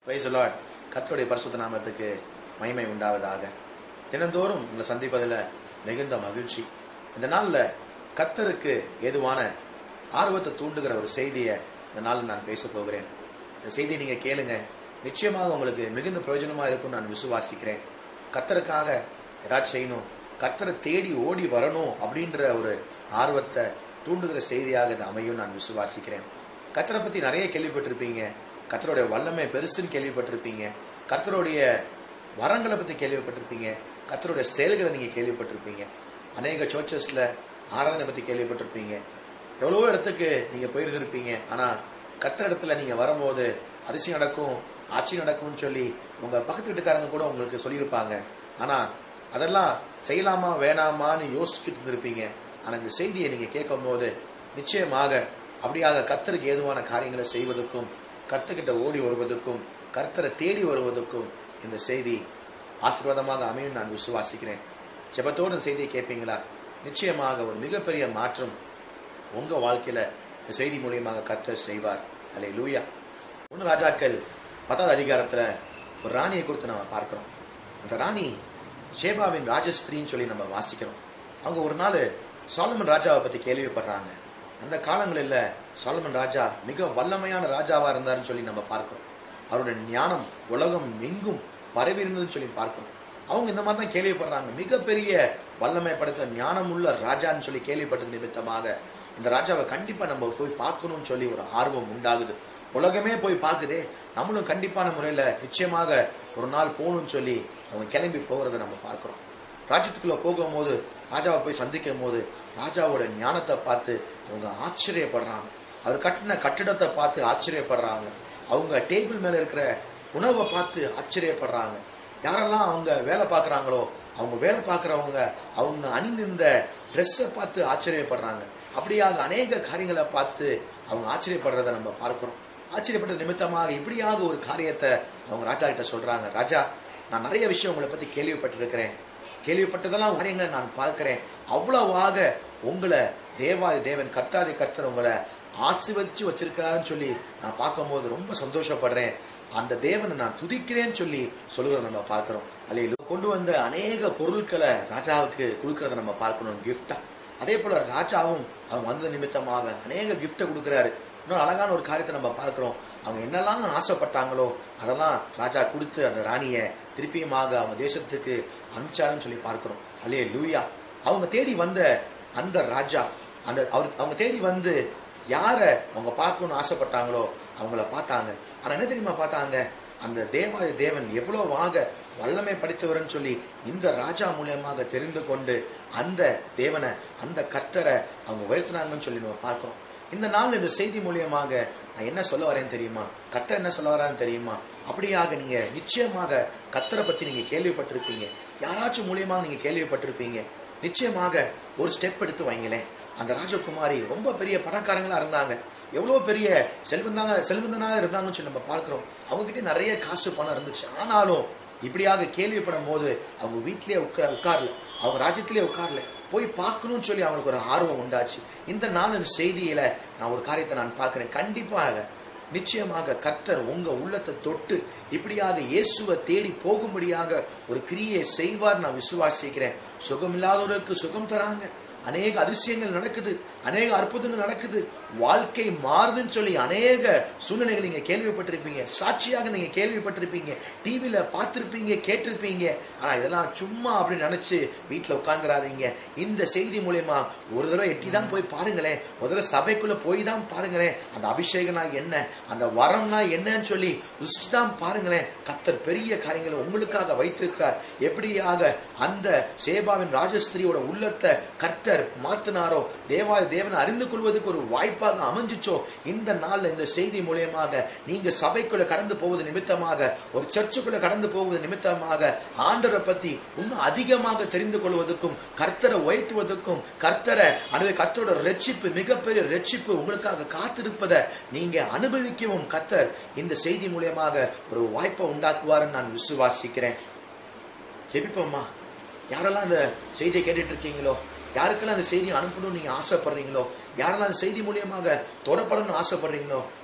price Lord கர்த்தருடைய பரிசுத்த நாமத்துக்கு மகிமை உண்டாவதாக தினந்தோறும் உங்களை சந்திப்பதில் மிகுந்த மகிழ்ச்சி இந்த நாளில் கர்த்தருக்கு ஏதுவான ஆர்வத்தை தூண்டுகிற ஒரு செய்தியை இந்த நாளில் நான் பேச போகிறேன் இந்த செய்தியை நீங்கள் கேளுங்க நிச்சயமாக உங்களுக்கு மிகுந்த பிரயோஜனமாக இருக்கும் நான் விசுவாசிக்கிறேன் கர்த்தருக்காக ஏதாச்சும் செய்யணும் கர்த்தரை தேடி ஓடி வரணும் அப்படின்ற ஒரு ஆர்வத்தை தூண்டுகிற செய்தியாக இது அமையும் நான் விசுவாசிக்கிறேன் கர்த்தரை பற்றி நிறைய கேள்விப்பட்டிருப்பீங்க கர்த்தருடைய வல்லமை பெருசுன்னு கேள்விப்பட்டிருப்பீங்க கர்த்தருடைய வரங்களை பற்றி கேள்விப்பட்டிருப்பீங்க கர்த்தருடைய செயல்களை நீங்கள் கேள்விப்பட்டிருப்பீங்க அநேக சர்ச்சஸில் ஆராதனை பற்றி கேள்விப்பட்டிருப்பீங்க எவ்வளவோ இடத்துக்கு நீங்கள் போயிருந்திருப்பீங்க ஆனால் கர்த்தர் இடத்துல நீங்கள் வரும்போது அதிசயம் நடக்கும் ஆட்சி நடக்கும்னு சொல்லி உங்கள் பக்கத்து வீட்டுக்காரங்க கூட உங்களுக்கு சொல்லியிருப்பாங்க ஆனால் அதெல்லாம் செய்யலாமா வேணாமான்னு யோசிச்சுட்டு இருந்திருப்பீங்க ஆனால் இந்த செய்தியை நீங்கள் கேட்கும் போது நிச்சயமாக அப்படியாக கர்த்தருக்கு ஏதுவான காரியங்களை செய்வதற்கும் கர்த்தர்கிட்ட ஓடி வருவதற்கும் கர்த்தரை தேடி வருவதற்கும் இந்த செய்தி ஆசீர்வாதமாக அமையும் நான் விசுவாசிக்கிறேன் ஜெபத்தோடு இந்த செய்தியை கேட்பீங்களா நிச்சயமாக ஒரு மிகப்பெரிய மாற்றம் உங்கள் வாழ்க்கையில் இந்த செய்தி மூலியமாக கர்த்தர் செய்வார் அல்லே லூயா ஒன்று ராஜாக்கள் பத்தாவது அதிகாரத்தில் ஒரு ராணியை குறித்து நம்ம பார்க்குறோம் அந்த ராணி ஷேபாவின் ராஜஸ்திரின்னு சொல்லி நம்ம வாசிக்கிறோம் அவங்க ஒரு நாள் சாலமன் ராஜாவை பற்றி கேள்விப்படுறாங்க அந்த காலங்களில் சாலமன் ராஜா மிக வல்லமையான ராஜாவாக இருந்தாருன்னு சொல்லி நம்ம பார்க்கிறோம் அவருடைய ஞானம் உலகம் எங்கும் பரவி இருந்ததுன்னு சொல்லி பார்க்கிறோம் அவங்க இந்த மாதிரி தான் கேள்விப்படுறாங்க மிகப்பெரிய வல்லமை படைத்த ஞானம் உள்ள ராஜான்னு சொல்லி கேள்விப்பட்டது நிமித்தமாக இந்த ராஜாவை கண்டிப்பாக நம்ம போய் பார்க்கணும்னு சொல்லி ஒரு ஆர்வம் உண்டாகுது உலகமே போய் பார்க்குதே நம்மளும் கண்டிப்பான முறையில் நிச்சயமாக ஒரு நாள் போகணும்னு சொல்லி அவங்க கிளம்பி போகிறத நம்ம பார்க்குறோம் ராஜ்யத்துக்குள்ளே போகும்போது ராஜாவை போய் சந்திக்கும் போது ராஜாவோட ஞானத்தை பார்த்து அவங்க ஆச்சரியப்படுறாங்க அவர் கட்டின கட்டிடத்தை பார்த்து ஆச்சரியப்படுறாங்க அவங்க டேபிள் மேலே இருக்கிற உணவை பார்த்து ஆச்சரியப்படுறாங்க யாரெல்லாம் அவங்க வேலை பார்க்குறாங்களோ அவங்க வேலை பார்க்குறவங்க அவங்க அணிந்திருந்த ட்ரெஸ்ஸை பார்த்து ஆச்சரியப்படுறாங்க அப்படியாக அநேக காரியங்களை பார்த்து அவங்க ஆச்சரியப்படுறத நம்ம பார்க்குறோம் ஆச்சரியப்பட்ட நிமித்தமாக இப்படியாக ஒரு காரியத்தை அவங்க ராஜா கிட்ட சொல்றாங்க ராஜா நான் நிறைய விஷயம் உங்களை பத்தி கேள்விப்பட்டிருக்கிறேன் கேள்விப்பட்டதெல்லாம் காரியங்களை நான் பார்க்கிறேன் அவ்வளவாக உங்களை தேவாதி தேவன் கர்த்தாதி கர்த்தர் உங்களை ஆசிர்வதிச்சு வச்சிருக்கிறாருன்னு சொல்லி நான் பார்க்கும்போது ரொம்ப சந்தோஷப்படுறேன் அந்த தேவனை நான் துதிக்கிறேன்னு சொல்லி சொல்லுறத நம்ம பார்க்கிறோம் அல்லையில கொண்டு வந்த அநேக பொருட்களை ராஜாவுக்கு கொடுக்கறத நம்ம பார்க்கணும் கிஃப்டா அதே போல ராஜாவும் அவங்க வந்தது நிமித்தமாக அநேக கிஃப்டை கொடுக்குறாரு இன்னொரு அழகான ஒரு காரியத்தை நம்ம பார்க்குறோம் அவங்க என்னெல்லாம் ஆசைப்பட்டாங்களோ அதெல்லாம் ராஜா கொடுத்து அந்த ராணியை திருப்பியுமாக அவங்க தேசத்துக்கு அனுப்பிச்சாருன்னு சொல்லி பார்க்குறோம் அல்லே லூயா அவங்க தேடி வந்த அந்த ராஜா அந்த அவர் அவங்க தேடி வந்து யாரை அவங்க பார்க்கணும்னு ஆசைப்பட்டாங்களோ அவங்கள பார்த்தாங்க ஆனால் என்ன தெரியுமா பார்த்தாங்க அந்த தேவாதி தேவன் எவ்வளவாக வல்லமை படித்தவர்னு சொல்லி இந்த ராஜா மூலியமாக தெரிந்து கொண்டு அந்த தேவனை அந்த கர்த்தரை அவங்க உயர்த்தினாங்கன்னு சொல்லி நம்ம பார்க்குறோம் இந்த நாள் இந்த செய்தி மூலியமாக நான் என்ன சொல்ல வரேன்னு தெரியுமா கத்தர் என்ன சொல்ல வரான்னு தெரியுமா அப்படியாக நீங்க நிச்சயமாக கத்தரை பத்தி நீங்க கேள்விப்பட்டிருப்பீங்க யாராச்சும் மூலியமாக நீங்க கேள்விப்பட்டிருப்பீங்க நிச்சயமாக ஒரு ஸ்டெப் எடுத்து வைங்களேன் அந்த ராஜகுமாரி ரொம்ப பெரிய பணக்காரங்களா இருந்தாங்க எவ்வளோ பெரிய செல்வந்தாங்க செல்வந்தனாக இருந்தாங்கன்னு சொல்லி நம்ம பார்க்குறோம் அவங்ககிட்ட நிறைய காசு பணம் இருந்துச்சு ஆனாலும் இப்படியாக கேள்விப்படும் போது அவங்க வீட்டிலேயே உட்கா உட்காரல அவங்க ராஜ்யத்திலே உட்காரல போய் பார்க்கணும்னு சொல்லி அவங்களுக்கு ஒரு ஆர்வம் உண்டாச்சு இந்த நாளின் செய்தியில நான் ஒரு காரியத்தை நான் பார்க்கிறேன் கண்டிப்பாக நிச்சயமாக கர்த்தர் உங்க உள்ளத்தை தொட்டு இப்படியாக இயேசுவை தேடி போகும்படியாக ஒரு கிரியை செய்வார் நான் விசுவாசிக்கிறேன் சுகம் இல்லாதவருக்கு சுகம் தராங்க அநேக அதிசயங்கள் நடக்குது அநேக அற்புதங்கள் நடக்குது வாழ்க்கை மாறுதுன்னு சொல்லி அநேக சூழ்நிலைகள் நீங்க கேள்விப்பட்டிருப்பீங்க சாட்சியாக நீங்க கேள்விப்பட்டிருப்பீங்க டிவியில பார்த்திருப்பீங்க கேட்டிருப்பீங்க ஆனா இதெல்லாம் சும்மா அப்படின்னு நினைச்சு வீட்டுல உட்கார்ந்துடாதீங்க இந்த செய்தி மூலயமா ஒரு தடவை எட்டி தான் போய் பாருங்களேன் ஒரு தடவை சபைக்குள்ள போய் தான் பாருங்களேன் அந்த அபிஷேகம்னா என்ன அந்த வரம்னா என்னன்னு சொல்லி ருசிச்சு தான் பாருங்களேன் கத்தர் பெரிய காரியங்களை உங்களுக்காக வைத்திருக்கார் எப்படியாக அந்த சேபாவின் ராஜஸ்திரியோட உள்ளத்தை கர்த்தர் மாத்தினாரோ தேவாய தேவனை அறிந்து கொள்வதற்கு ஒரு வாய்ப்பாக அமைஞ்சிச்சோ இந்த நாள்ல இந்த செய்தி மூலியமாக நீங்க சபைக்குள்ள கடந்து போவது நிமித்தமாக ஒரு சர்ச்சுக்குள்ள கடந்து போவது நிமித்தமாக ஆண்டரை பத்தி இன்னும் அதிகமாக தெரிந்து கொள்வதற்கும் கர்த்தரை உயர்த்துவதற்கும் கர்த்தரை அனுபவி கர்த்தரோட ரட்சிப்பு மிகப்பெரிய ரட்சிப்பு உங்களுக்காக காத்திருப்பதை நீங்க அனுபவிக்கவும் கர்த்தர் இந்த செய்தி மூலியமாக ஒரு வாய்ப்பை உண்டாக்குவாருன்னு நான் விசுவாசிக்கிறேன் ஜெபிப்போம்மா யாரெல்லாம் இந்த செய்தியை கேட்டுட்டு இருக்கீங்களோ யாருக்கெல்லாம் அந்த செய்தியை அனுப்பணும்னு நீங்கள் ஆசைப்படுறீங்களோ யாரெல்லாம் அந்த செய்தி மூலியமாக தொடப்படணும்னு ஆசைப்படுறீங்களோ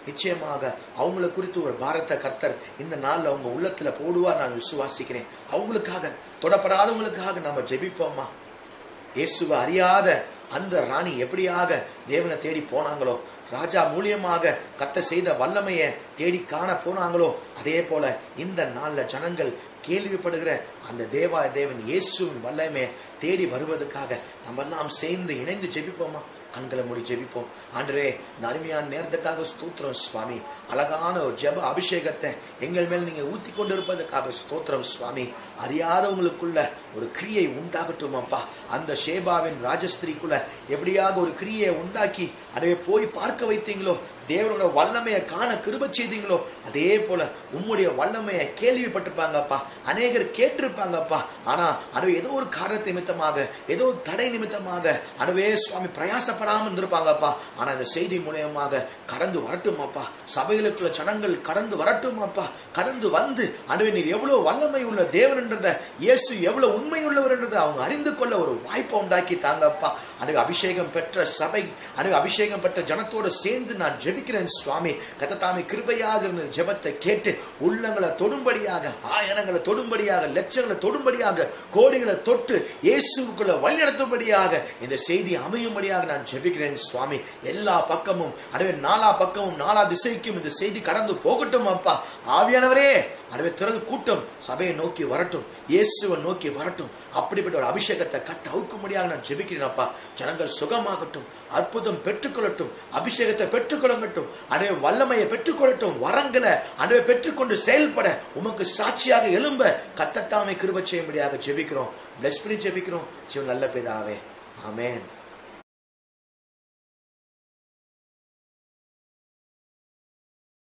நிச்சயமாக அவங்கள குறித்து ஒரு பாரத கர்த்தர் இந்த நாள்ல அவங்க உள்ளத்துல போடுவார் நான் விசுவாசிக்கிறேன் அவங்களுக்காக தொடப்படாதவங்களுக்காக நம்ம ஜெபிப்போம்மா இயேசுவை அறியாத அந்த ராணி எப்படியாக தேவனை தேடி போனாங்களோ ராஜா மூலியமாக கத்த செய்த வல்லமையை தேடி காண போனாங்களோ அதே போல இந்த நாள்ல ஜனங்கள் கேள்விப்படுகிற அந்த தேவா தேவன் இயேசுவின் வல்லமையை தேடி வருவதற்காக நம்ம நாம் சேர்ந்து இணைந்து ஜெபிப்போமா கண்களை மூடி ஜெபிப்போம் ஆண்டரே இந்த அருமையான நேரத்துக்காக ஸ்தோத்திரம் சுவாமி அழகான ஒரு ஜெப அபிஷேகத்தை எங்கள் மேல் நீங்க ஊத்தி கொண்டிருப்பதற்காக ஸ்தோத்திரம் சுவாமி அறியாதவங்களுக்குள்ள ஒரு கிரியை உண்டாகட்டும் அப்பா அந்த ஷேபாவின் ராஜஸ்திரிக்குள்ள எப்படியாக ஒரு கிரியை உண்டாக்கி அதை போய் பார்க்க வைத்தீங்களோ தேவனோட வல்லமையை காண கிருப செய்தீங்களோ அதே போல உம்முடைய வல்லமையை கேள்விப்பட்டிருப்பாங்கப்பா அநேகர் கேட்டிருப்பாங்கப்பா ஆனா அது ஏதோ ஒரு காரணத்தை நிமித்தமாக ஏதோ ஒரு தடை நிமித்தமாக அதுவே சுவாமி பிரயாசப்படாமல் இருந்திருப்பாங்கப்பா ஆனா இந்த செய்தி மூலியமாக கடந்து வரட்டுமாப்பா சபைகளுக்குள்ள ஜனங்கள் கடந்து வரட்டுமாப்பா கடந்து வந்து அதுவே நீர் எவ்வளவு வல்லமை உள்ள தேவன்ன்றத இயேசு எவ்வளவு உண்மை உள்ளவர்ன்றதை அவங்க அறிந்து கொள்ள ஒரு வாய்ப்பை உண்டாக்கி தாங்கப்பா அதுக்கு அபிஷேகம் பெற்ற சபை அதுக்கு அபிஷேகம் பெற்ற ஜனத்தோட சேர்ந்து நான் ஜெபிக்கிறேன் சுவாமி கத்தத்தாமி கிருபையாக இருந்த ஜெபத்தை கேட்டு உள்ளங்களை தொடும்படியாக ஆயிரங்களை தொடும்படியாக லட்சங்களை தொடும்படியாக கோடிகளை தொட்டு இயேசுக்குள்ள வழிநடத்தும்படியாக இந்த செய்தி அமையும்படியாக நான் ஜெபிக்கிறேன் சுவாமி எல்லா பக்கமும் அதுவே நாலா பக்கமும் நாலா திசைக்கும் இந்த செய்தி கடந்து போகட்டும் அப்பா ஆவியானவரே அதுவே திரள் கூட்டம் சபையை நோக்கி வரட்டும் இயேசுவை நோக்கி வரட்டும் அப்படிப்பட்ட ஒரு அபிஷேகத்தை கட்ட அவுக்கும்படியாக நான் ஜெபிக்கிறேன் அப்பா ஜனங்கள் சுகமாகட்டும் அற்புதம் பெற்றுக்கொள்ளட்டும் அபிஷேகத்தை பெற்றுக்கொள்ளட்டும் அதே வல்லமையை பெற்றுக்கொள்ளட்டும் வரங்களை அதை பெற்றுக்கொண்டு செயல்பட உமக்கு சாட்சியாக எழும்ப கத்தத்தாமை கிருப செய்யும்படியாக ஜெபிக்கிறோம் பிளஸ் பண்ணி ஜெபிக்கிறோம் சிவன் நல்ல பிதாவே ஆமென்